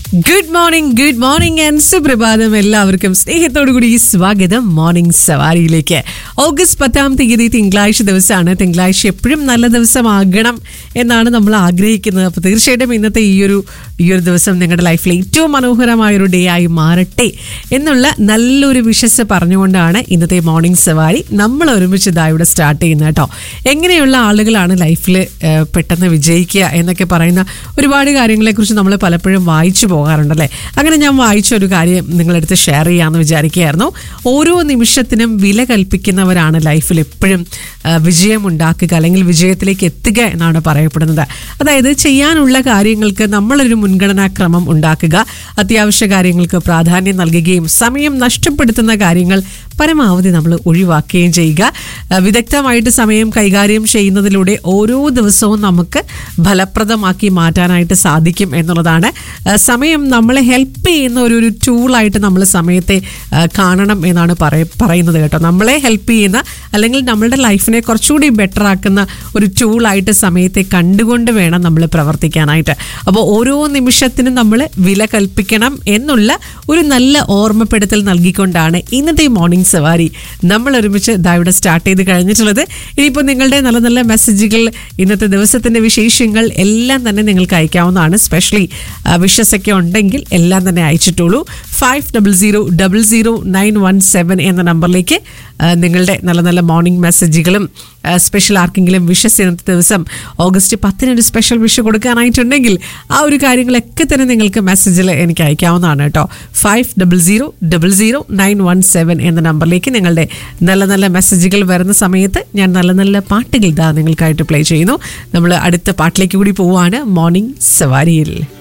good morning good morning and സുപ്രഭാതം എല്ലാവർക്കും സ്നേഹത്തോടു കൂടി സ്വാഗതം മോർണിംഗ് സവാരിയിലേക്ക് ഓഗസ്റ്റ് പത്താം തീയതി തിങ്കളാഴ്ച ദിവസമാണ് തിങ്കളാഴ്ച എപ്പോഴും നല്ല ദിവസമാകണം എന്നാണ് നമ്മൾ ആഗ്രഹിക്കുന്നത് അപ്പോൾ തീർച്ചയായിട്ടും ഇന്നത്തെ ഈ ഒരു ഈ ഒരു ദിവസം നിങ്ങളുടെ ലൈഫിൽ ഏറ്റവും മനോഹരമായ ഒരു ഡേ ആയി മാറട്ടെ എന്നുള്ള നല്ലൊരു വിശ്വസ് പറഞ്ഞുകൊണ്ടാണ് ഇന്നത്തെ മോർണിംഗ് സവാരി നമ്മൾ ഒരുമിച്ച് ഇതാ ഇവിടെ സ്റ്റാർട്ട് ചെയ്യുന്നത് കേട്ടോ എങ്ങനെയുള്ള ആളുകളാണ് ലൈഫിൽ പെട്ടെന്ന് വിജയിക്കുക എന്നൊക്കെ പറയുന്ന ഒരുപാട് കാര്യങ്ങളെക്കുറിച്ച് നമ്മൾ പലപ്പോഴും വായിച്ചു പോകാറുണ്ടല്ലേ അങ്ങനെ ഞാൻ വായിച്ച ഒരു കാര്യം നിങ്ങളടുത്ത് ഷെയർ ചെയ്യാമെന്ന് വിചാരിക്കുകയായിരുന്നു ഓരോ നിമിഷത്തിനും വില കൽപ്പിക്കുന്നവരാണ് ലൈഫിൽ എപ്പോഴും ആ, വിജയം ഉണ്ടാക്കുക അല്ലെങ്കിൽ വിജയത്തിലേക്ക് എത്തുക എന്നാണ് പറയപ്പെടുന്നത് അതായത് ചെയ്യാനുള്ള കാര്യങ്ങൾക്ക് നമ്മളൊരു മുൻഗണനാക്രമം ഉണ്ടാക്കുക അത്യാവശ്യ കാര്യങ്ങൾക്ക് പ്രാധാന്യം നൽകുകയും സമയം നഷ്ടപ്പെടുത്തുന്ന കാര്യങ്ങൾ പരമാവധി നമ്മൾ ഒഴിവാക്കുകയും ചെയ്യുക ആ, വിദഗ്ധമായിട്ട് സമയം കൈകാര്യം ചെയ്യുന്നതിലൂടെ ഓരോ ദിവസവും നമുക്ക് ഫലപ്രദമാക്കി മാറ്റാനായിട്ട് സാധിക്കും എന്നുള്ളതാണ് ആ, സമയം നമ്മളെ ഹെൽപ്പ് ചെയ്യുന്ന ഒരു ഒരു ടൂളായിട്ട് നമ്മൾ സമയത്തെ ആ, കാണണം എന്നാണ് പറയ പറയുന്നത് കേട്ടോ നമ്മളെ ഹെൽപ്പ് ചെയ്യുന്ന അല്ലെങ്കിൽ നമ്മളുടെ ലൈഫിനെ കുറച്ചുകൂടി ബെറ്റർ ആക്കുന്ന ഒരു ടൂളായിട്ട് സമയത്തെ കണ്ടുകൊണ്ട് വേണം നമ്മൾ പ്രവർത്തിക്കാനായിട്ട് അപ്പോൾ ഓരോ നിമിഷത്തിനും നമ്മൾ വില കൽപ്പിക്കണം എന്നുള്ള ഒരു നല്ല ഓർമ്മപ്പെടുത്തൽ നൽകിക്കൊണ്ടാണ് ഇന്നത്തെ മോർണിംഗ് സവാരി നമ്മൾ ഒരുമിച്ച് ഇതാ ഇവിടെ സ്റ്റാർട്ട് ചെയ്ത് കഴിഞ്ഞിട്ടുള്ളത് ഇനിയിപ്പോൾ നിങ്ങളുടെ നല്ല നല്ല മെസ്സേജുകൾ ഇന്നത്തെ ദിവസത്തിന്റെ വിശേഷങ്ങൾ എല്ലാം തന്നെ നിങ്ങൾക്ക് അയക്കാവുന്നതാണ് സ്പെഷ്യലി വിഷസ് ഒക്കെ ഉണ്ടെങ്കിൽ എല്ലാം തന്നെ അയച്ചിട്ടുള്ളൂ five double zero double zero nine one seven എന്ന നമ്പറിലേക്ക് ആ, നിങ്ങളുടെ നല്ല നല്ല മോർണിംഗ് മെസ്സേജുകളും സ്പെഷ്യൽ ആർക്കെങ്കിലും വിഷസ് ഇന്നത്തെ ദിവസം ഓഗസ്റ്റ് പത്തിനൊരു സ്പെഷ്യൽ വിഷ് കൊടുക്കാനായിട്ടുണ്ടെങ്കിൽ ആ ഒരു കാര്യങ്ങളൊക്കെ തന്നെ നിങ്ങൾക്ക് മെസ്സേജിൽ എനിക്ക് അയക്കാവുന്നതാണ് കേട്ടോ five double zero double zero nine one seven എന്ന നമ്പറിലേക്ക് നിങ്ങളുടെ നല്ല നല്ല മെസ്സേജുകൾ വരുന്ന സമയത്ത് ഞാൻ നല്ല നല്ല പാട്ടുകൾ ഇതാ നിങ്ങൾക്കായിട്ട് പ്ലേ ചെയ്യുന്നു നമ്മൾ അടുത്ത പാട്ടിലേക്ക് കൂടി പോവുകയാണ് മോർണിംഗ് സവാരിയിൽ